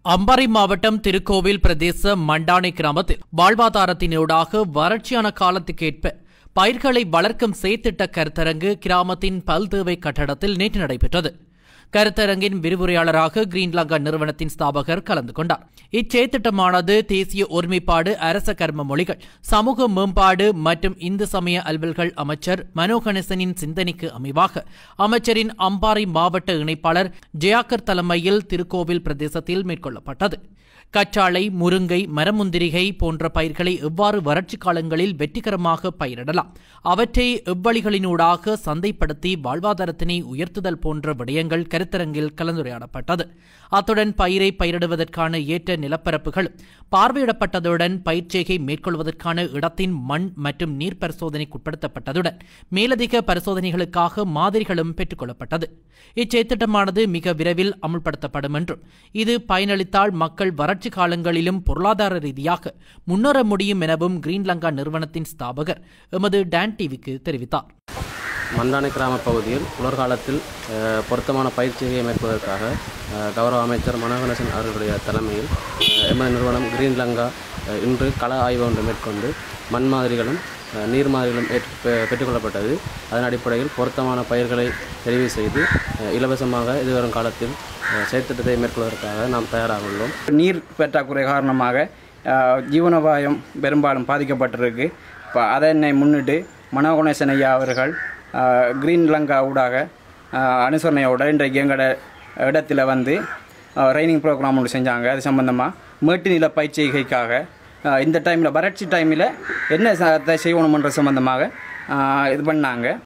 அம்பாறை மாவட்டம் திருக்கோவில் பிரதேச மண்டானை கிராமத்தில் வாழ்வாதாரத்தினூடாக வறட்சியான காலத்துக்கேற்ப பயிர்களை வளர்க்கும் சேத்திட்ட கருத்தரங்கு கிராமத்தின் பல்தேவை கட்டடத்தில் நேற்று நடைபெற்றது கருத்தரங்கின் விரிவுரையாளராக கிரீன்லாங்கா நிறுவனத்தின் ஸ்தாபகர் கலந்து கொண்டார் இச்சேத்திட்டமானது தேசிய ஒருமைப்பாடு அரச கர்ம மொழிகள் சமூக மேம்பாடு மற்றும் இந்து சமய அலுவல்கள் அமைச்சர் மனோகணேசனின் சிந்தனைக்கு அமைவாக அமைச்சரின் அம்பாறை மாவட்ட இணைப்பாளர் ஜெயாக்கர் தலைமையில் திருக்கோவில் பிரதேசத்தில் மேற்கொள்ளப்பட்டது கற்றாழை முருங்கை மரமுந்திரிகை போன்ற பயிர்களை எவ்வாறு வறட்சி காலங்களில் வெற்றிகரமாக பயிரிடலாம் அவற்றை எவ்வழிகளினூடாக சந்தைப்படுத்தி வாழ்வாதாரத்தினை உயர்த்துதல் போன்ற விடயங்கள் கருத்தரங்கில் கலந்துரையாடப்பட்டது அத்துடன் பயிரை பயிரிடுவதற்கான ஏற்ற நிலப்பரப்புகள் பார்வையிடப்பட்டதுடன் பயிர்ச்செய்கை மேற்கொள்வதற்கான இடத்தின் மண் மற்றும் நீர் பரிசோதனைக்குட்படுத்தப்பட்டதுடன் மேலதிக பரிசோதனைகளுக்காக மாதிரிகளும் பெற்றுக் கொள்ளப்பட்டது இச்செய்திட்டமானது மிக விரைவில் அமுல்படுத்தப்படும் என்றும் இது பயனளித்தால் மக்கள் வறட்சி காலங்களிலும் பொருளாதார ரீதியாக முன்னேற முடியும் எனவும் கிரீன்லங்கா நிறுவனத்தின் ஸ்தாபகர் எமது டான் டிவிக்கு தெரிவித்தார் மண்டானை கிராம பகுதியில் குளிர்காலத்தில் அஹ், பொருத்தமான பயிற்சியை மேற்கொள்வதற்காக அஹ், கௌரவ அமைச்சர் மனோகணேசன் அவர்களுடைய தலைமையில் அஹ், எமது நிறுவனம் கிரீன்லங்கா அஹ், இன்று கள ஆய்வு ஒன்று மேற்கொண்டு மண் மாதிரிகளும் அஹ், நீர் மாதிரிகளும் ஏற்று- பெ- பெற்றுக்கொள்ளப்பட்டது அதன் அடிப்படையில் பொருத்தமான பயிர்களை தெரிவு செய்து அஹ், இலவசமாக எதிர்வரும் காலத்தில் அஹ், செயற்திட்டத்தை மேற்கொள்வதற்காக நாம் தயாராக உள்ளோம் நீர் பற்றாக்குறை காரணமாக அஹ், ஜீவனோபாயம் பெரும்பாலும் பாதிக்கப்பட்டிருக்கு இப்போ அதனை முன்னிட்டு மனோகணேசன் ஐயா அவர்கள் அஹ், கிரீன் லங்கா ஊடாக அஹ், அனுசரணையோட இன்றைக்கு எங்களோட இடத்துல வந்து ட்ரைனிங் ப்ரோக்ராம் ஒன்று செஞ்சாங்க அது சம்பந்தமாக மேட்டு நில பயிற்சிகைக்காக அஹ், இந்த டைமில் வறட்சி டைமில் என்ன ச- செய்யணுமன்ற சம்பந்தமாக அஹ், இது பண்ணாங்க